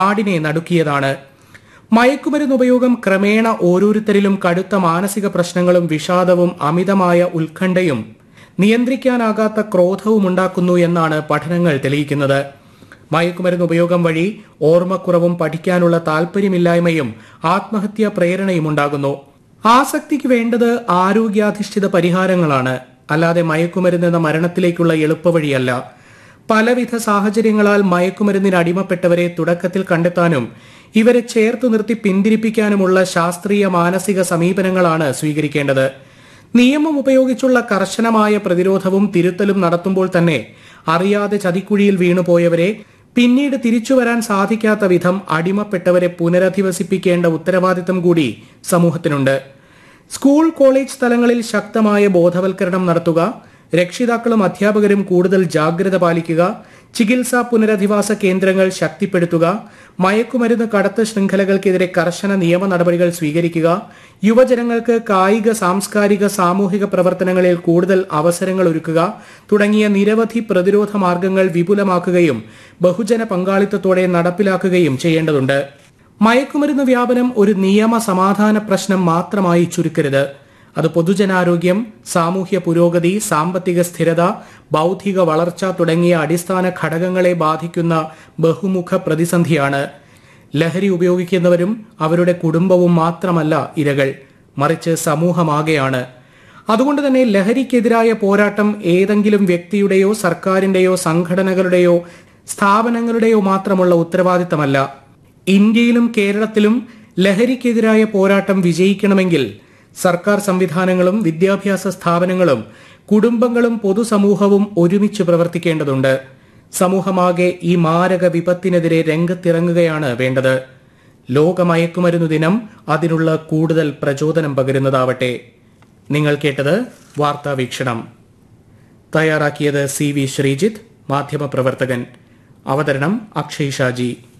നാടിനെ നടുക്കിയതാണ് മയക്കുമരുന്ന് ഉപയോഗം ക്രമേണ ഓരോരുത്തരിലും കടുത്ത മാനസിക പ്രശ്നങ്ങളും വിഷാദവും അമിതമായ ഉത്കണ്ഠയും നിയന്ത്രിക്കാനാകാത്ത ക്രോധവും ഉണ്ടാക്കുന്നു എന്നാണ് പഠനങ്ങൾ തെളിയിക്കുന്നത് മയക്കുമരുന്ന് ഉപയോഗം വഴി ഓർമ്മക്കുറവും പഠിക്കാനുള്ള താല്പര്യമില്ലായ്മയും ആത്മഹത്യാ പ്രേരണയും ഉണ്ടാകുന്നു ആസക്തിക്ക് വേണ്ടത് ആരോഗ്യാധിഷ്ഠിത പരിഹാരങ്ങളാണ് അല്ലാതെ മയക്കുമരുന്ന് എന്ന മരണത്തിലേക്കുള്ള എളുപ്പവഴിയല്ല പലവിധ സാഹചര്യങ്ങളാൽ മയക്കുമരുന്നിന് അടിമപ്പെട്ടവരെ തുടക്കത്തിൽ കണ്ടെത്താനും ഇവരെ ചേർത്തു നിർത്തി പിന്തിരിപ്പിക്കാനുമുള്ള ശാസ്ത്രീയ മാനസിക സമീപനങ്ങളാണ് സ്വീകരിക്കേണ്ടത് നിയമം ഉപയോഗിച്ചുള്ള കർശനമായ പ്രതിരോധവും തിരുത്തലും നടത്തുമ്പോൾ തന്നെ അറിയാതെ ചതിക്കുഴിയിൽ വീണുപോയവരെ പിന്നീട് തിരിച്ചുവരാൻ സാധിക്കാത്ത വിധം അടിമപ്പെട്ടവരെ പുനരധിവസിപ്പിക്കേണ്ട ഉത്തരവാദിത്തം കൂടി സമൂഹത്തിനുണ്ട് സ്കൂൾ കോളേജ് തലങ്ങളിൽ ശക്തമായ ബോധവൽക്കരണം നടത്തുക രക്ഷിതാക്കളും അധ്യാപകരും കൂടുതൽ ജാഗ്രത പാലിക്കുക ചികിത്സാ പുനരധിവാസ കേന്ദ്രങ്ങൾ ശക്തിപ്പെടുത്തുക മയക്കുമരുന്ന് കടത്ത് ശൃംഖലകൾക്കെതിരെ കർശന നിയമ നടപടികൾ സ്വീകരിക്കുക യുവജനങ്ങൾക്ക് കായിക സാംസ്കാരിക സാമൂഹിക പ്രവർത്തനങ്ങളിൽ കൂടുതൽ അവസരങ്ങൾ ഒരുക്കുക തുടങ്ങിയ നിരവധി പ്രതിരോധ മാർഗങ്ങൾ വിപുലമാക്കുകയും ബഹുജന പങ്കാളിത്തത്തോടെ നടപ്പിലാക്കുകയും ചെയ്യേണ്ടതുണ്ട് മയക്കുമരുന്ന് വ്യാപനം ഒരു നിയമ സമാധാന പ്രശ്നം മാത്രമായി ചുരുക്കരുത് അത് പൊതുജനാരോഗ്യം സാമൂഹ്യ പുരോഗതി സാമ്പത്തിക സ്ഥിരത ബൗദ്ധിക വളർച്ച തുടങ്ങിയ അടിസ്ഥാന ഘടകങ്ങളെ ബാധിക്കുന്ന ബഹുമുഖ പ്രതിസന്ധിയാണ് ലഹരി ഉപയോഗിക്കുന്നവരും അവരുടെ കുടുംബവും മാത്രമല്ല ഇരകൾ മറിച്ച് സമൂഹമാകെയാണ് അതുകൊണ്ട് തന്നെ ലഹരിക്കെതിരായ പോരാട്ടം ഏതെങ്കിലും വ്യക്തിയുടെയോ സർക്കാരിന്റെയോ സംഘടനകളുടെയോ സ്ഥാപനങ്ങളുടെയോ മാത്രമുള്ള ഉത്തരവാദിത്തമല്ല ഇന്ത്യയിലും കേരളത്തിലും ലഹരിക്കെതിരായ പോരാട്ടം വിജയിക്കണമെങ്കിൽ സർക്കാർ സംവിധാനങ്ങളും വിദ്യാഭ്യാസ സ്ഥാപനങ്ങളും കുടുംബങ്ങളും പൊതുസമൂഹവും ഒരുമിച്ച് പ്രവർത്തിക്കേണ്ടതുണ്ട് സമൂഹമാകെ ഈ മാരക വിപത്തിനെതിരെ രംഗത്തിറങ്ങുകയാണ് വേണ്ടത് ലോക മയക്കുമരുന്നു ദിനം അതിനുള്ള കൂടുതൽ പ്രചോദനം പകരുന്നതാവട്ടെ നിങ്ങൾ കേട്ടത് വാർത്താ വീക്ഷണം തയ്യാറാക്കിയത് സി വി ശ്രീജിത്ത് മാധ്യമപ്രവർത്തകൻ അവതരണം അക്ഷയ് ഷാജി